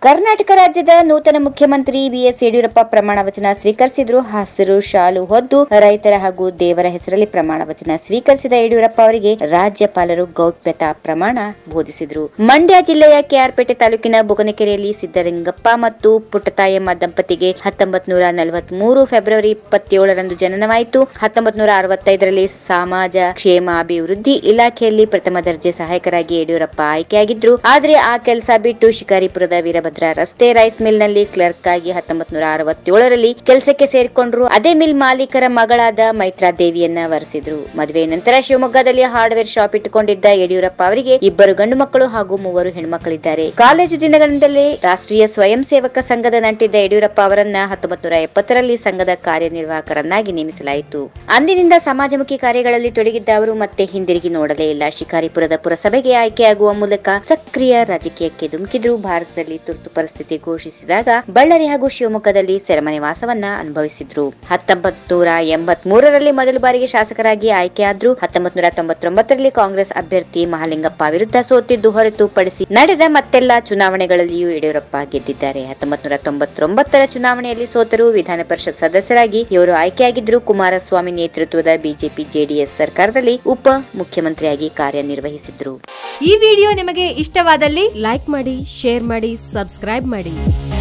ಕರ್ನಾಟಕ ರಾಜ್ಯದ ನೂತನ ಮುಖ್ಯಮಂತ್ರಿ ಬಿಎಸ್ ಯಡಿಯೂರಪ್ಪ ಪ್ರಮಾಣ ವಚನ ಸ್ವೀಕರಿಸಿದ್ರು ಹಸಿರು ಶಾಲು ಹೊದ್ದು ರೈತರ ಹಾಗೂ ದೇವರ ಹೆಸರಲ್ಲಿ ಪ್ರಮಾಣ ವಚನ ಸ್ವೀಕರಿಸಿದ ಯಡಿಯೂರಪ್ಪ ಅವರಿಗೆ ರಾಜ್ಯಪಾಲರು ಗೌಪ್ಯತಾ ಪ್ರಮಾಣ ಬೋಧಿಸಿದ್ರು ಮಂಡ್ಯ ಜಿಲ್ಲೆಯ ಕೆಆರ್ಪೇಟೆ ತಾಲೂಕಿನ ಬುಗನಕೆರೆಯಲ್ಲಿ ಸಿದ್ದಲಿಂಗಪ್ಪ ಮತ್ತು ಪುಟ್ಟತಾಯಮ್ಮ ದಂಪತಿಗೆ ಹತ್ತೊಂಬತ್ ನೂರ ನಲವತ್ಮೂರು ಫೆಬ್ರವರಿ ಇಪ್ಪತ್ತೇಳರಂದು ಜನನವಾಯಿತು ಹತ್ತೊಂಬತ್ ನೂರ ಅರವತ್ತೈದರಲ್ಲಿ ಸಮಾಜ ಕ್ಷೇಮ ಅಭಿವೃದ್ಧಿ ಇಲಾಖೆಯಲ್ಲಿ ಪ್ರಥಮ ದರ್ಜೆ ಸಹಾಯಕರಾಗಿ ಯಡಿಯೂರಪ್ಪ ಆಯ್ಕೆಯಾಗಿದ್ರು ಆದ್ರೆ ಆ ಕೆಲಸ ಬಿಟ್ಟು ಶಿಕಾರಿಪುರದ ವೀರಭದ್ರ ರಸ್ತೆ ರೈಸ್ ಮಿಲ್ ನಲ್ಲಿ ಕ್ಲರ್ಕ್ ಆಗಿ ಹತ್ತೊಂಬತ್ ನೂರ ಅರವತ್ತೇಳರಲ್ಲಿ ಕೆಲಸಕ್ಕೆ ಸೇರಿಕೊಂಡ್ರು ಅದೇ ಮಿಲ್ ಮಾಲೀಕರ ಮಗಳಾದ ಮೈತ್ರಾ ದೇವಿಯನ್ನ ವರಿಸಿದ್ರು ಮದುವೆ ನಂತರ ಶಿವಮೊಗ್ಗದಲ್ಲಿ ಹಾರ್ಡ್ವೇರ್ ಶಾಪ್ ಇಟ್ಟುಕೊಂಡಿದ್ದ ಯಡಿಯೂರಪ್ಪ ಅವರಿಗೆ ಇಬ್ಬರು ಗಂಡು ಮಕ್ಕಳು ಹಾಗೂ ಮೂವರು ಹೆಣ್ಮಕ್ಕಳಿದ್ದಾರೆ ಕಾಲೇಜು ದಿನಗಳಿಂದಲೇ ರಾಷ್ಟ್ರೀಯ ಸ್ವಯಂ ಸೇವಕ ಸಂಘದ ನಂಟಿದ್ದ ಯಡಿಯೂರಪ್ಪ ಅವರನ್ನ ಹತ್ತೊಂಬತ್ ನೂರ ಎಪ್ಪತ್ತರಲ್ಲಿ ಸಂಘದ ಕಾರ್ಯನಿರ್ವಾಹಕರನ್ನಾಗಿ ನೇಮಿಸಲಾಯಿತು ಅಂದಿನಿಂದ ಸಮಾಜಮುಖಿ ಕಾರ್ಯಗಳಲ್ಲಿ ತೊಡಗಿದ್ದ ಅವರು ಮತ್ತೆ ಹಿಂದಿರುಗಿ ನೋಡಲೇ ಇಲ್ಲ ಶಿಕಾರಿಪುರದ ಪುರಸಭೆಗೆ ಆಯ್ಕೆಯಾಗುವ ಮೂಲಕ ಸಕ್ರಿಯ ರಾಜಕೀಯಕ್ಕೆ ಧುಮುಕಿದ್ರು ಭಾರತದಲ್ಲಿ ತುರ್ತು ಪರಿಸ್ಥಿತಿ ಘೋಷಿಸಿದಾಗ ಬಳ್ಳಾರಿ ಹಾಗೂ ಶಿವಮೊಗ್ಗದಲ್ಲಿ ಸೆರೆಮನೆ ವಾಸವನ್ನ ಅನುಭವಿಸಿದ್ರು ಹತ್ತೊಂಬತ್ ನೂರ ಎಂಬತ್ ಮೂರರಲ್ಲಿ ಮೊದಲ ಬಾರಿಗೆ ಶಾಸಕರಾಗಿ ಆಯ್ಕೆಯಾದ್ರು ಹತ್ತೊಂಬತ್ ನೂರ ತೊಂಬತ್ತೊಂಬತ್ತರಲ್ಲಿ ಕಾಂಗ್ರೆಸ್ ಅಭ್ಯರ್ಥಿ ಮಹಾಲಿಂಗಪ್ಪ ವಿರುದ್ಧ ಸೋತಿದ್ದು ಹೊರತುಪಡಿಸಿ ನಡೆದ ಮತ್ತೆಲ್ಲ ಚುನಾವಣೆಗಳಲ್ಲಿಯೂ ಯಡಿಯೂರಪ್ಪ ಗೆದ್ದಿದ್ದಾರೆ ಹತ್ತೊಂಬತ್ ನೂರ ತೊಂಬತ್ತೊಂಬತ್ತರ ಚುನಾವಣೆಯಲ್ಲಿ ಸೋತರು ವಿಧಾನ ಪರಿಷತ್ ಸದಸ್ಯರಾಗಿ ಇವರು ಆಯ್ಕೆಯಾಗಿದ್ರು ಕುಮಾರಸ್ವಾಮಿ ನೇತೃತ್ವದ ಬಿಜೆಪಿ ಜೆಡಿಎಸ್ ಸರ್ಕಾರದಲ್ಲಿ ಉಪ ಮುಖ್ಯಮಂತ್ರಿಯಾಗಿ ಕಾರ್ಯನಿರ್ವಹಿಸಿದ್ರು ಈ ವಿಡಿಯೋ ನಿಮಗೆ ಇಷ್ಟವಾದಲ್ಲಿ ಲೈಕ್ ಮಾಡಿ ಶೇರ್ ಮಾಡಿ ಸಬ್ಸ್ಕ್ರೈಬ್ ಮಾಡಿ